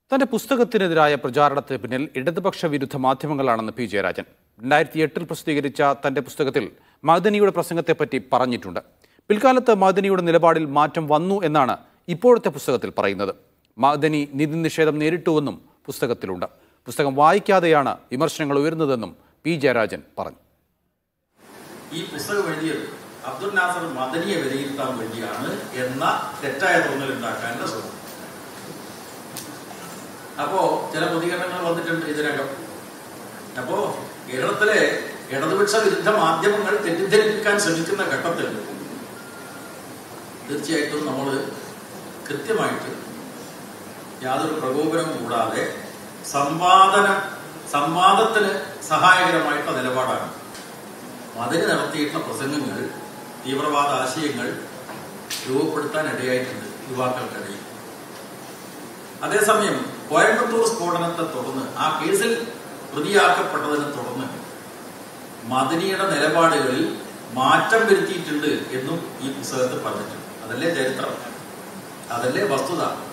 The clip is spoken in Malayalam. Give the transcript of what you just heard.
തന്റെ പുസ്തകത്തിനെതിരായ പ്രചാരണത്തിന് പിന്നിൽ ഇടതുപക്ഷ വിരുദ്ധ മാധ്യമങ്ങളാണെന്ന് പി ജയരാജൻ രണ്ടായിരത്തി എട്ടിൽ പ്രസിദ്ധീകരിച്ച തന്റെ പുസ്തകത്തിൽ മദനിയുടെ പ്രസംഗത്തെപ്പറ്റി പറഞ്ഞിട്ടുണ്ട് പിൽക്കാലത്ത് മദനിയുടെ നിലപാടിൽ മാറ്റം വന്നു എന്നാണ് ഇപ്പോഴത്തെ പുസ്തകത്തിൽ പറയുന്നത് മദനി നിധി നിഷേധം നേരിട്ടുവെന്നും പുസ്തകത്തിലുണ്ട് പുസ്തകം വായിക്കാതെയാണ് വിമർശനങ്ങൾ ഉയർന്നതെന്നും പി ജയരാജൻ പറഞ്ഞു ഈ പുസ്തകം എഴുതിയത് അബ്ദുൽ നാസർ മദനിയെ വിലയിരുത്താൻ വേണ്ടിയാണ് എന്ന തെറ്റായ തോന്നലുണ്ടാക്കാനുള്ള ശ്രമം അപ്പോ ചില പ്രതികരണങ്ങൾ വന്നിട്ടുണ്ട് ഇതിനകം അപ്പോ കേരളത്തിലെ ഇടതുപക്ഷ വിരുദ്ധ മാധ്യമങ്ങൾ തെറ്റിദ്ധരിപ്പിക്കാൻ ശ്രമിക്കുന്ന ഘട്ടത്തിൽ തീർച്ചയായിട്ടും നമ്മൾ കൃത്യമായിട്ട് യാതൊരു പ്രകോപനവും കൂടാതെ സംവാദനം സംവാദത്തിന് സഹായകരമായിട്ടുള്ള നിലപാടാണ് അതിന് നടത്തിയിട്ടുള്ള പ്രസംഗങ്ങൾ തീവ്രവാദ ആശയങ്ങൾ രൂപപ്പെടുത്താൻ ഇടയായിട്ടുണ്ട് യുവാക്കൾക്കിടയിൽ അതേസമയം കോയമ്പത്തൂർ സ്ഫോടനത്തെ തുടർന്ന് ആ കേസിൽ പ്രതിയാക്കപ്പെട്ടതിനെ തുടർന്ന് മദനിയുടെ നിലപാടുകളിൽ മാറ്റം വരുത്തിയിട്ടുണ്ട് എന്നും ഈ പുസ്തകത്തിൽ പറഞ്ഞിട്ടുണ്ട് അതല്ലേ ചരിത്രം അതല്ലേ വസ്തുത